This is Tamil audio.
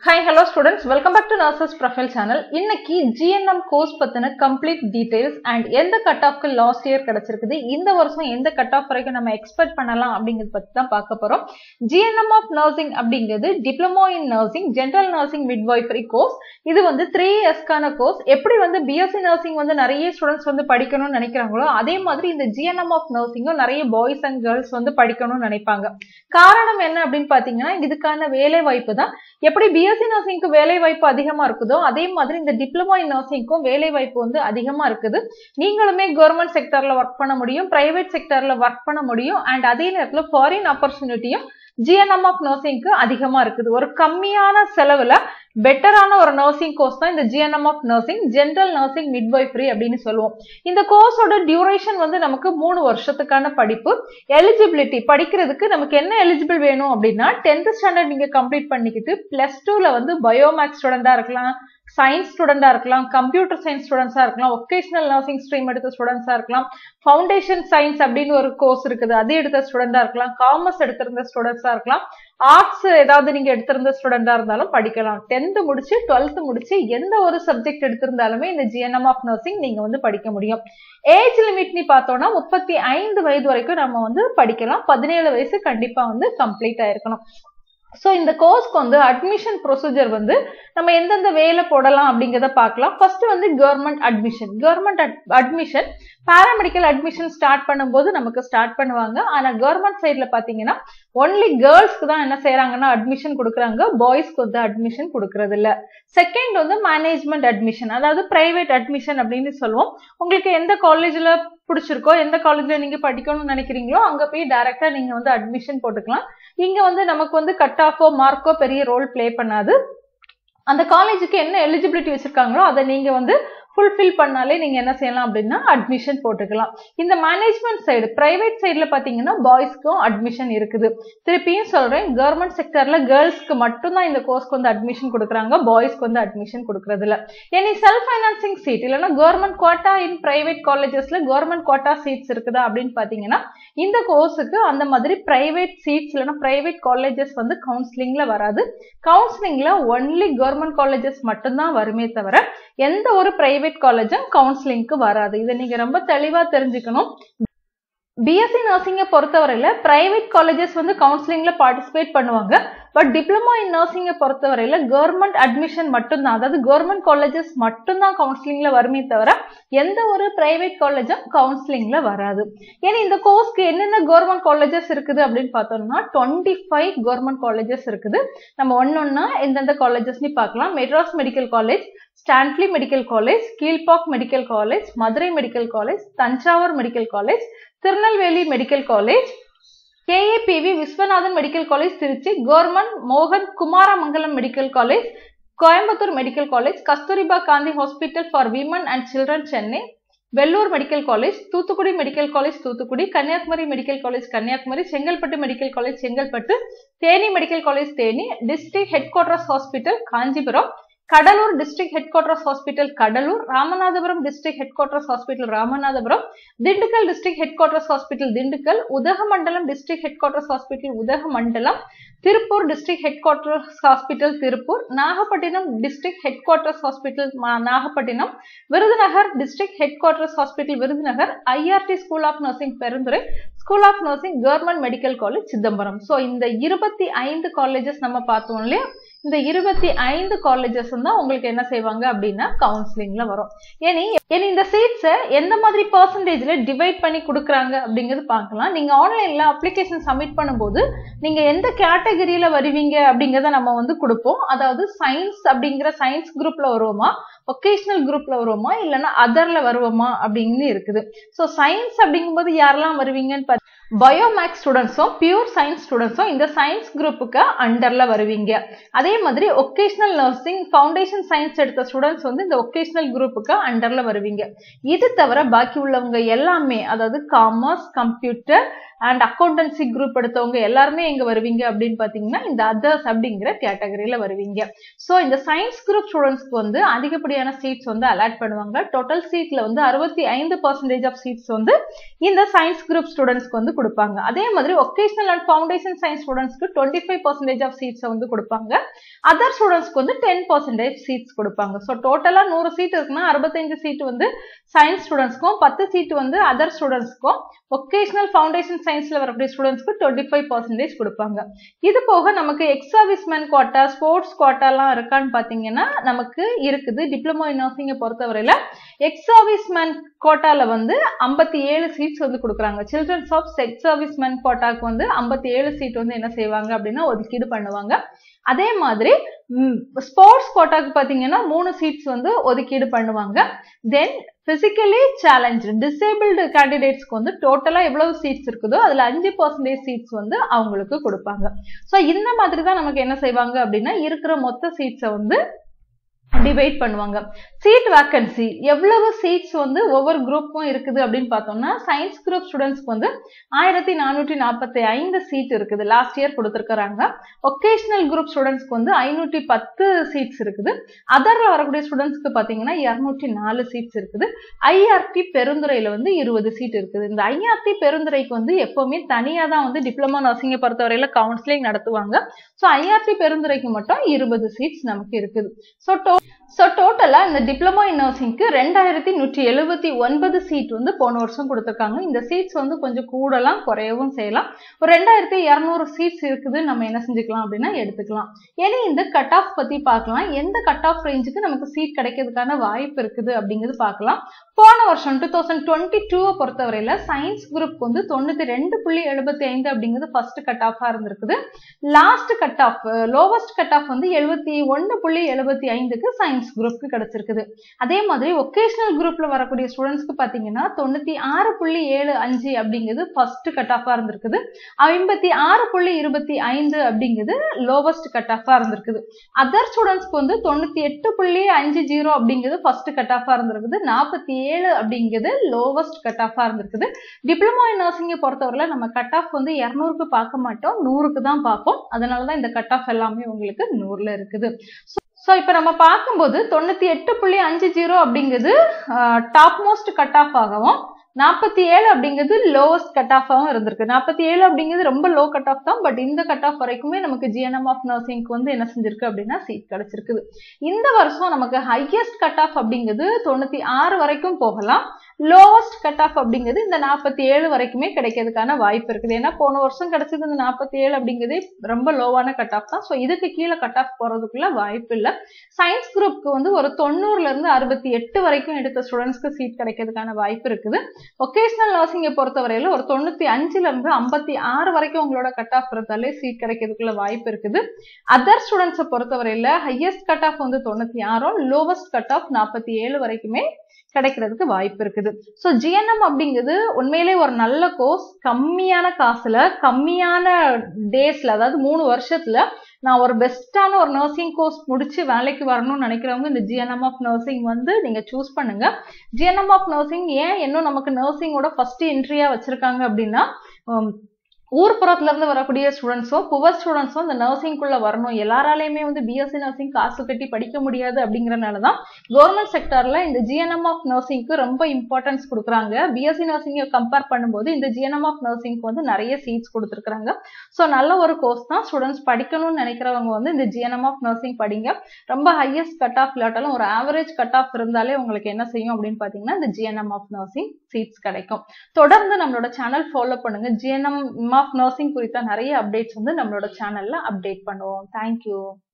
hi hello students welcome back to nurses profile channel இன்னைக்கு ஜிஎன்எம் கோர்ஸ் பத்தின கம்ப்ளீட் டீடைல்ஸ் அண்ட் எந்த கட் ஆஃப்க்கு லாஸ்ட் இயர் கிடைச்சிருக்குது இந்த வருஷம் எந்த கட் ஆஃப் வரைக்கும் நம்ம எக்ஸ்பெக்ட் பண்ணலாம் அப்படிங்கிறது பத்தி தான் பார்க்க போறோம் ஜிஎன்எம் ஆஃப் நர்சிங் அப்படிங்கிறது diploma in nursing general nursing midwifery course இது வந்து த்ரீ இயர்ஸ்க்கான கோர்ஸ் எப்படி வந்து பிஎஸ்சி நர்சிங் வந்து நிறைய ஸ்டூடெண்ட்ஸ் வந்து படிக்கணும்னு நினைக்கிறாங்களோ அதே மாதிரி இந்த ஜிஎன்எம் ஆஃப் நர்சிங்கும் நிறைய பாய்ஸ் அண்ட் கேர்ள்ஸ் வந்து படிக்கணும்னு நினைப்பாங்க காரணம் என்ன அப்படின்னு பாத்தீங்கன்னா இதுக்கான வேலை வாய்ப்பு தான் எப்படி பிஎஸ்சி நர்சிங்க்கு வேலை வாய்ப்பு அதிகமா இருக்குதோ அதே மாதிரி இந்த டிப்ளமோ இன் நர்சிங்க்கும் வேலை வாய்ப்பு வந்து அதிகமா இருக்குது நீங்களுமே கவர்மெண்ட் செக்டர்ல ஒர்க் பண்ண முடியும் பிரைவேட் செக்டர்ல ஒர்க் பண்ண முடியும் அண்ட் அதே நேரத்துல ஃபாரின் ஆப்பர்ச்சுனிட்டியும் ஜிஎன்எம் ஆஃப் நர்சிங்க்கு அதிகமா இருக்குது ஒரு கம்மியான செலவுல பெட்டரான ஒரு நர்சிங் கோர்ஸ் தான் இந்த GNM of nursing general nursing midwifery அப்படின்னு சொல்லுவோம் இந்த கோர்ஸோட டியூரேஷன் வந்து நமக்கு மூணு வருஷத்துக்கான படிப்பு எலிஜிபிலிட்டி படிக்கிறதுக்கு நமக்கு என்ன எலிஜிபிள் வேணும் அப்படின்னா டென்த் ஸ்டாண்டர்ட் நீங்க கம்ப்ளீட் பண்ணிக்கிட்டு பிளஸ் டூல வந்து பயோமேக்ஸ் ஸ்டூடெண்டா இருக்கலாம் சயின்ஸ் ஸ்டூடெண்டா இருக்கலாம் கம்ப்யூட்டர் சயின்ஸ் ஸ்டூடெண்ட்ஸா இருக்கலாம் ஒகேஷனல் நர்சிங் ஸ்ட்ரீம் எடுத்த ஸ்டூடெண்ட்ஸா இருக்கலாம் ஃபவுண்டேஷன் சயின்ஸ் அப்படின்னு ஒரு கோர்ஸ் இருக்குது அது எடுத்த ஸ்டூடெண்டா இருக்கலாம் காமர்ஸ் எடுத்திருந்த ஸ்டூடெண்ட்ஸா இருக்கலாம் ஆர்ட்ஸ் ஏதாவது நீங்க எடுத்திருந்த ஸ்டூடெண்டா இருந்தாலும் படிக்கலாம் டென்த் முடிச்சு டுவெல்த் முடிச்சு எந்த ஒரு சப்ஜெக்ட் எடுத்திருந்தாலுமே இந்த ஜிஎன்எம் ஆஃப் நர்சிங் நீங்க வந்து படிக்க முடியும் ஏஜ் லிமிட்னு பார்த்தோம்னா முப்பத்தி ஐந்து வயது வரைக்கும் நம்ம வந்து படிக்கலாம் பதினேழு வயசு கண்டிப்பா வந்து கம்ப்ளீட் ஆயிருக்கணும் ஸோ இந்த கோர்ஸ்க்கு வந்து அட்மிஷன் ப்ரொசீஜர் வந்து நம்ம எந்தெந்த வேலை போடலாம் அப்படிங்கிறத பார்க்கலாம் ஃபர்ஸ்ட் வந்து government admission government admission paramedical admission start பண்ணும்போது நமக்கு ஸ்டார்ட் பண்ணுவாங்க ஆனால் கவர்மெண்ட் சைடில் பார்த்தீங்கன்னா ஒன்லி கேர்ள்ஸ்க்கு தான் என்ன செய்யறாங்கன்னா அட்மிஷன் கொடுக்குறாங்க பாய்ஸ்க்கு வந்து அட்மிஷன் கொடுக்கறது இல்ல செகண்ட் வந்து மேனேஜ்மெண்ட் அட்மிஷன் அதாவது பிரைவேட் அட்மிஷன் அப்படின்னு சொல்லுவோம் உங்களுக்கு எந்த காலேஜ்ல பிடிச்சிருக்கோ எந்த காலேஜ்ல நீங்க படிக்கணும்னு நினைக்கிறீங்களோ அங்க போய் டைரக்டா நீங்க வந்து அட்மிஷன் போட்டுக்கலாம் இங்க வந்து நமக்கு வந்து கட் ஆஃபோ மார்க்கோ பெரிய ரோல் பிளே பண்ணாது அந்த காலேஜுக்கு என்ன எலிஜிபிலிட்டி வச்சிருக்காங்களோ அதை நீங்க வந்து ஃபுல்ஃபில் பண்ணாலே நீங்க என்ன செய்யலாம் அப்படின்னா அட்மிஷன் போட்டுக்கலாம் இந்த மேனேஜ்மெண்ட் சைடு பிரைவேட் சைடுல பாத்தீங்கன்னா பாய்ஸ்க்கும் அட்மிஷன் இருக்குது திருப்பியும் சொல்றேன் கவர்மெண்ட் செக்டர்ல கேர்ள்ஸ்க்கு மட்டும்தான் இந்த கோர்ஸ்க்கு வந்து அட்மிஷன் கொடுக்குறாங்க பாய்ஸ்க்கு வந்து அட்மிஷன் கொடுக்கறது இல்ல எனி செல்ஃப் ஃபைனான்சிங் சீட் இல்லைன்னா கவர்மெண்ட் குவாட்டா இன் பிரைவேட் காலேஜஸ்ல கவர்மெண்ட் குவாட்டா சீட்ஸ் இருக்குதா அப்படின்னு பாத்தீங்கன்னா இந்த கோர்ஸுக்கு அந்த மாதிரி பிரைவேட் சீட்ஸ் இல்லைன்னா பிரைவேட் காலேஜஸ் வந்து கவுன்சிலிங்ல வராது கவுன்சிலிங்ல ஒன்லி கவர்மெண்ட் காலேஜஸ் மட்டும்தான் வருமே தவிர எந்த ஒரு பிரைவேட் காலேஜும் கவுன்சிலிங்க்கு வராது இதை நீங்க ரொம்ப தெளிவா தெரிஞ்சுக்கணும் பிஎஸ்சி நர்சிங்கை பொறுத்தவரையில பிரைவேட் காலேஜஸ் வந்து கவுன்சிலிங்ல பார்ட்டிசிபேட் பண்ணுவாங்க பட் டிப்ளமோ இன் நர்சிங்கை பொறுத்தவரையில கவர்மெண்ட் அட்மிஷன் மட்டும்தான் அதாவது கவர்மெண்ட் காலேஜஸ் மட்டும்தான் கவுன்சிலிங்ல வருமே தவிர எந்த ஒரு பிரைவேட் காலேஜும் கவுன்சிலிங்ல வராது ஏன்னா இந்த கோர்ஸ்க்கு என்னென்ன கவர்மெண்ட் காலேஜஸ் இருக்குது அப்படின்னு பார்த்தோம்னா டுவெண்ட்டி ஃபைவ் கவர்மெண்ட் காலேஜஸ் இருக்குது நம்ம ஒன்னொன்னா எந்தெந்த காலேஜஸ்னு பார்க்கலாம் Madras medical college Stanley medical college Kilpauk medical college Madurai medical college Thanjavur medical college Tirunelveli medical college KAPV Viswanathan medical college Trichy government மோகன் Kumaramangalam medical college Coimbatore medical college Kasturba Gandhi hospital for women and children Chennai Vellore medical college Thoothukudi medical college Thoothukudi Kanyakumari medical college Kanyakumari Chengalpattu medical college Chengalpattu Theni medical college Theni district head quarters hospital Kanchipuram Cuddalore district head quarters hospital Cuddalore Ramanathapuram district head quarters hospital Ramanathapuram Dindigul district head quarters hospital Dindigul Udhagamandalam district head quarters hospital Udhagamandalam Tiruppur district head quarters hospital Tiruppur Nagapattinam district head quarters hospital Nagapattinam Virudhunagar district head quarters hospital Virudhunagar IRT school of nursing Perundurai school of nursing government medical college Chidambaram so இந்த இருபத்தி ஐந்து காலேஜஸ் நம்ம பார்த்தோம் இல்லையா இந்த இருபத்தி ஐந்து காலேஜஸ் தான் உங்களுக்கு என்ன செய்வாங்க அப்படின்னா கவுன்சிலிங்ல வரும் ஏனி ஏனி இந்த சீட்ஸை எந்த மாதிரி பர்சன்டேஜ்ல டிவைட் பண்ணி கொடுக்குறாங்க அப்படிங்கிறது பார்க்கலாம் நீங்க ஆன்லைன்ல அப்ளிகேஷன் சப்மிட் பண்ணும்போது நீங்க எந்த கேட்டகரியில வருவீங்க அப்படிங்கிறத நம்ம வந்து கொடுப்போம் அதாவது சயின்ஸ் அப்படிங்கிற சயின்ஸ் குரூப்ல வருவோமா ஒகேஷனல் குரூப்ல வருவோமா இல்லைன்னா அதர்ல வருவோமா அப்படின்னு இருக்குது ஸோ சயின்ஸ் அப்படிங்கும்போது யாரெல்லாம் வருவீங்கன்னு பயோமேக்ஸ் ஸ்டூடெண்ட்ஸும் பியூர் சயின்ஸ் ஸ்டூடெண்ட்ஸும் இந்த சயின்ஸ் குரூப்புக்கு அண்டர்ல வருவீங்க அதே மாதிரி ஒகேஷனல் நர்சிங் ஃபவுண்டேஷன் சயின்ஸ் எடுத்த ஸ்டூடெண்ட்ஸ் வந்து இந்த ஒகேஷனல் குரூப்புக்கு அண்டர்ல வருவீங்க இது தவிர பாக்கி உள்ளவங்க எல்லாமே அதாவது commerce computer and accountancy group எடுத்தவங்க எல்லாருமே எங்க வருவீங்க அப்படின்னு பாத்தீங்கன்னா இந்த அதர்ஸ் அப்படிங்கிற கேட்டகரியில வருவீங்க ஸோ இந்த சயின்ஸ் குரூப் ஸ்டூடெண்ட்ஸ்க்கு வந்து அதிகப்படியான சீட்ஸ் வந்து அலாட் பண்ணுவாங்க டோட்டல் சீட்ல வந்து அறுபத்தி ஐந்து பர்சன்டேஜ் ஆஃப் சீட்ஸ் வந்து இந்த சயின்ஸ் குரூப் ஸ்டூடெண்ட்ஸ்க்கு வந்து கொடுப்பாங்க அதே மாதிரி ஒகேஷனல் அண்ட் ஃபவுண்டேஷன் சயின்ஸ் ஸ்டூடெண்ட்ஸ்க்கு டுவெண்ட்டி ஃபைவ் பர்சன்டேஜ் ஆஃப் சீட்ஸை வந்து கொடுப்பாங்க அதர் ஸ்டூடெண்ட்ஸ்க்கு வந்து டென் பர்சன்டேஜ் சீட்ஸ் கொடுப்பாங்க ஸோ டோட்டலாக நூறு சீட் இருக்குன்னா அறுபத்தஞ்சு சீட் வந்து சயின்ஸ் ஸ்டூடெண்ட்ஸ்க்கும் பத்து சீட் வந்து அதர் ஸ்டூடெண்ட்ஸ்க்கும் ஒகேஷனல் ஃபவுண்டேஷன் சயின்ஸ்ல வரக்கூடிய ஸ்டூடெண்ட்ஸ்க்கு டுவெண்ட்டி ஃபைவ் பர்சன்டேஜ் கொடுப்பாங்க இது போக நமக்கு எக்ஸ் சர்வீஸ்மேன் கோட்டா ஸ்போர்ட்ஸ் கோட்டாலாம் இருக்கான்னு பார்த்தீங்கன்னா நமக்கு இருக்குது டிப்ளமோ இன் நர்சிங்கை பொறுத்தவரையில எக்ஸ் சர்வீஸ்மேன் கோட்டால வந்து ஐம்பத்தி ஏழு சீட்ஸ் வந்து கொடுக்குறாங்க சில்ட்ரன்ஸ் ஆஃப் செக்ஸ் சர்வீஸ்மேன் கோட்டாக்கு வந்து ஐம்பத்தி ஏழு சீட் வந்து என்ன செய்வாங்க அப்படின்னா ஒதுக்கீடு பண்ணுவாங்க அதே மாதிரி ஸ்போர்ட்ஸ் கோட்டாக்கு பார்த்தீங்கன்னா மூணு சீட்ஸ் வந்து ஒதுக்கீடு பண்ணுவாங்க தென் பிசிக்கலி சேலஞ்சு டிசேபிள்டு கேண்டிடேட்ஸ்க்கு வந்து டோட்டலாக எவ்வளவு சீட்ஸ் இருக்குதோ அதில் அஞ்சு பர்சன்டேஜ் சீட்ஸ் வந்து அவங்களுக்கு கொடுப்பாங்க ஸோ இந்த மாதிரி தான் நமக்கு என்ன செய்வாங்க அப்படின்னா இருக்கிற மொத்த சீட்ஸை வந்து டிவைட் பண்ணுவாங்க சீட் வேக்கன்சி எவ்வளவு சீட்ஸ் வந்து ஒவ்வொரு குரூப்பும் இருக்குது அப்படின்னு பார்த்தோம்னா சயின்ஸ் குரூப் ஸ்டூடெண்ட்ஸ்க்கு வந்து ஆயிரத்தி நானூற்றி நாற்பத்தி ஐந்து சீட் இருக்குது லாஸ்ட் இயர் கொடுத்துருக்காங்க ஒகேஷனல் குரூப் ஸ்டூடெண்ட்ஸ்க்கு வந்து ஐநூற்றி பத்து சீட்ஸ் இருக்குது அதர்ல வரக்கூடிய ஸ்டூடெண்ட்ஸ்க்கு பார்த்தீங்கன்னா இரநூற்றி நாலு சீட்ஸ் இருக்குது ஐஆர்டி பெருந்துறையில வந்து இருபது சீட் இருக்குது இந்த ஐஆர்டி பெருந்துறைக்கு வந்து எப்பவுமே தனியாக தான் வந்து டிப்ளமா நர்சிங்கை பொறுத்தவரையில கவுன்சிலிங் நடத்துவாங்க ஸோ ஐஆர்டி பெருந்துறைக்கு மட்டும் இருபது சீட்ஸ் நமக்கு இருக்குது ஸோ ஸோ டோட்டலாக இந்த டிப்ளமோ இன் நர்சிங்க்கு ரெண்டாயிரத்தி நூற்றி எழுபத்தி ஒன்பது சீட் வந்து போன வருஷம் கொடுத்துருக்காங்க இந்த சீட்ஸ் வந்து கொஞ்சம் கூடலாம் குறையவும் செய்யலாம் ஒரு ரெண்டாயிரத்தி இரநூறு சீட்ஸ் இருக்குது நம்ம என்ன செஞ்சுக்கலாம் அப்படின்னா எடுத்துக்கலாம் இனி இந்த கட் ஆஃப் பற்றி பார்க்கலாம் எந்த கட் ஆஃப் ரேஞ்சுக்கு நமக்கு சீட் கிடைக்கிறதுக்கான வாய்ப்பு இருக்குது அப்படிங்கிறது பார்க்கலாம் போன வருஷம் டூ தௌசண்ட் டுவெண்ட்டி டூவை பொறுத்தவரையில சயின்ஸ் குரூப் வந்து தொண்ணூத்தி ரெண்டு புள்ளி எழுபத்தி ஐந்து அப்படிங்கிறது ஃபர்ஸ்ட் கட் ஆஃபா இருந்திருக்குது last cut off lowest cut off வந்து எழுபத்தி ஒன்று புள்ளி எழுபத்தி ஐந்துக்கு சயின்ஸ் குரூப்க்கு கிடைச்சிருக்குது அதே மாதிரி ஒகேஷனல் குரூப்ல வரக்கூடிய ஸ்டூடெண்ட்ஸ்க்கு பாத்தீங்கன்னா தொண்ணூத்தி ஆறு புள்ளி ஏழு அஞ்சு அப்படிங்கிறது ஃபர்ஸ்ட் கட் ஆஃபா இருந்திருக்குது ஐம்பத்தி ஆறு புள்ளி இருபத்தி ஐந்து அப்படிங்கிறது லோவஸ்ட் கட் ஆஃபா இருந்திருக்குது அதர் ஸ்டூடெண்ட்ஸ்க்கு வந்து தொண்ணூத்தி எட்டு புள்ளி அஞ்சு ஜீரோ அப்படிங்கிறது ஃபர்ஸ்ட் கட் ஆஃபா இருந்திருக்குது நாற்பத்தி ஏழு அப்படிங்கிறது லோவஸ்ட் கட் ஆஃபா இருந்திருக்குது டிப்ளமோ இன் நர்சிங்கை பொறுத்தவரையில நம்ம கட் ஆஃப் வந்து இரநூறுக்கு பார்க்க மாட்டோம் நூறுக்கு தான் பார்ப்போம் அதனாலதான் இந்த கட் ஆஃப் எல்லாமே உங்களுக்கு நூறுல இருக்குது ஸோ இப்போ நம்ம பார்க்கும்போது தொண்ணூற்றி எட்டு புள்ளி அஞ்சு ஜீரோ அப்படிங்கிறது டாப் மோஸ்ட் கட் ஆஃப் ஆகவும் நாற்பத்தி ஏழு அப்படிங்கிறது லோவஸ்ட் கட் ஆஃபாகவும் இருந்திருக்கு நாற்பத்தி ஏழு அப்படிங்கிறது ரொம்ப லோ கட் ஆஃப் தான் பட் இந்த கட் ஆஃப் வரைக்குமே நமக்கு ஜிஎன்எம் ஆஃப் நர்சிங்க்கு வந்து என்ன செஞ்சிருக்கு அப்படின்னா சீட் கிடைச்சிருக்குது இந்த வருஷம் நமக்கு ஹையஸ்ட் கட் ஆஃப் அப்படிங்கிறது தொண்ணூத்தி ஆறு வரைக்கும் போகலாம் லோவஸ்ட் கட் ஆஃப் அப்படிங்கிறது இந்த நாற்பத்தி ஏழு வரைக்குமே கிடைக்கிறதுக்கான வாய்ப்பு இருக்குது ஏன்னா போன வருஷம் கிடைச்சது இந்த நாற்பத்தி ஏழு அப்படிங்கிறதே ரொம்ப லோவான கட் ஆஃப் தான் ஸோ இதுக்கு கீழே கட் ஆஃப் போறதுக்குள்ள வாய்ப்பு இல்லை சயின்ஸ் குரூப்க்கு வந்து ஒரு தொண்ணூறுல இருந்து அறுபத்தி எட்டு வரைக்கும் எடுத்த ஸ்டூடெண்ட்ஸ்க்கு சீட் கிடைக்கிறதுக்கான வாய்ப்பு இருக்குது ஒகேஷனல் நர்சிங்கை பொறுத்தவரையில ஒரு தொண்ணூத்தி அஞ்சுல இருந்து ஐம்பத்தி ஆறு வரைக்கும் உங்களோட கட் ஆஃப் இருந்தாலே சீட் கிடைக்கிறதுக்குள்ள வாய்ப்பு இருக்குது அதர் ஸ்டூடெண்ட்ஸை பொறுத்தவரையில ஹையஸ்ட் கட் ஆஃப் வந்து தொண்ணூத்தி ஆறும் லோவஸ்ட் கட் ஆஃப் நாற்பத்தி ஏழு வரைக்குமே கிடைக்கிறதுக்கு வாய்ப்பு இருக்குது ஸோ ஜிஎன்எம் அப்படிங்கிறது உண்மையிலே ஒரு நல்ல கோர்ஸ் கம்மியான காசுல கம்மியான டேஸ்ல அதாவது மூணு வருஷத்துல நான் ஒரு பெஸ்ட்டான ஒரு நர்சிங் கோர்ஸ் முடிச்சு வேலைக்கு வரணும்னு நினைக்கிறவங்க இந்த ஜிஎன்எம் ஆஃப் நர்சிங் வந்து நீங்க சூஸ் பண்ணுங்க ஜிஎன்எம் ஆஃப் நர்சிங் ஏன் இன்னும் நமக்கு நர்சிங்கோட ஃபர்ஸ்ட் என்ட்ரியா வச்சிருக்காங்க அப்படின்னா ஊர்ப்புறத்துல இருந்து வரக்கூடிய ஸ்டூடெண்ட்ஸும் புவர் ஸ்டூடெண்ட்ஸும் இந்த நர்சிங்குள்ள வரணும் எல்லாராலையுமே வந்து பிஎஸ்சி நர்சிங் காசு கட்டி படிக்க முடியாது அப்படிங்கறனால தான் கவர்மெண்ட் செக்டர்ல இந்த ஜிஎன்எம் ஆஃப் நர்சிங்க்கு ரொம்ப இம்பார்ட்டன்ஸ் கொடுக்குறாங்க பிஎஸ்சி நர்சிங்கை கம்பேர் பண்ணும்போது இந்த ஜிஎன்எம் ஆஃப் நர்சிங்க்கு வந்து நிறைய சீட்ஸ் கொடுத்துருக்காங்க ஸோ நல்ல ஒரு கோர்ஸ் தான் ஸ்டூடெண்ட்ஸ் படிக்கணும்னு நினைக்கிறவங்க வந்து இந்த ஜிஎன்எம் ஆஃப் நர்சிங் படிங்க ரொம்ப ஹையஸ்ட் கட் ஆஃப் இல்லாட்டாலும் ஒரு ஆவரேஜ் கட் ஆஃப் இருந்தாலே உங்களுக்கு என்ன செய்யும் அப்படின்னு பார்த்தீங்கன்னா இந்த ஜிஎன்எம் ஆஃப் நர்சிங் சீட்ஸ் கிடைக்கும் தொடர்ந்து நம்மளோட சேனல் ஃபாலோ பண்ணுங்க ஜிஎன்எம் ஆஃப் நர்சிங் குறித்த நிறைய அப்டேட்ஸ் வந்து நம்மளோட சேனல்ல அப்டேட் பண்ணுவோம் தேங்க்யூ